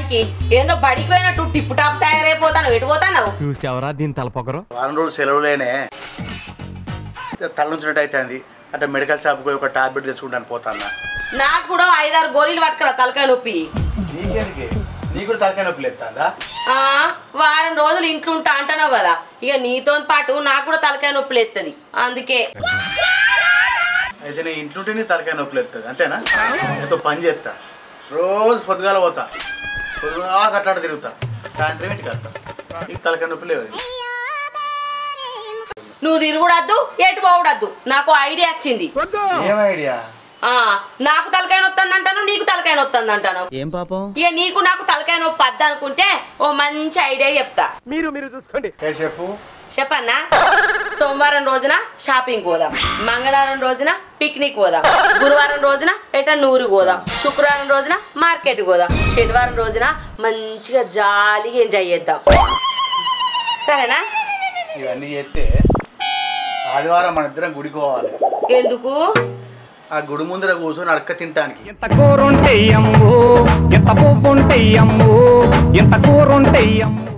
దానికి ఏందో బడికి పోయినట్టు టిప్పు టాప్ తయారైపోతాను ఎటు పోతాను చూసావరా దీని తలపొగరు వారం రోజులు సెలవులేనే తలనుంచినట్టు అవుతుంది అంటే మెడికల్ షాప్కి పోయి ఒక టాబ్లెట్ తెచ్చుకుంటాను పోతాను నాకు కూడా ఐదారు గోళీలు పట్టుకురా తలకాయ నొప్పి నీకేందుకే నీకు కూడా తలకాయ నొప్పి లేస్తుందా ఆ వారం రోజులు ఇంట్లో ఉంటా అంటున్నావు కదా ఇక నీతో పాటు నాకు కూడా తలకాయ నొప్పి లేస్తుంది అందుకే అయితే నేను ఇంట్లోంటే నీ తలకాయ నొప్పి లేస్తుంది అంతేనా ఎంతో పని చేస్తా రోజు పొద్దుగాల పోతా పొద్దుగా అట్లాడ తిరుగుతా సాయంత్రం ఇంటికి వస్తా నీకు తలకాయ నొప్పి లేదు నువ్వు తిరుగుడద్దు ఎటు పోవడద్దు నాకు ఐడియా వచ్చింది ఏం ఐడియా ఆ నాకు తలకాయ నొత్తంది అంటాను నీకు తలకాయ నొత్తంది అంటాను ఏం పాపం ఇక నీకు నాకు తలకాయ నొప్పి వద్ద అనుకుంటే ఓ మంచి ఐడియా చెప్తా మీరు మీరు చూసుకోండి ఏ చెప్పు చెప్పన్నా సోమవారం రోజున షాపింగ్ పోదాం మంగళవారం రోజున పిక్నిక్ పోదాం గురువారం రోజున ఎట నూరు పోదాం శుక్రవారం రోజున మార్కెట్ పోదాం శనివారం రోజున మంచిగా జాలీగా ఎంజాయ్ చేద్దాం సరేనా ఇవన్నీ చేస్తే ఆదివారం మన ఇద్దరం గుడికి పోవాలి ఎందుకు ఆ గుడి ముందర కూర్చొని అడక్క తినటానికి ఎంత కూరుంటే అమ్ము ఎంత పువ్వుంటే అమ్ము ఎంత కూరుంటే అమ్ము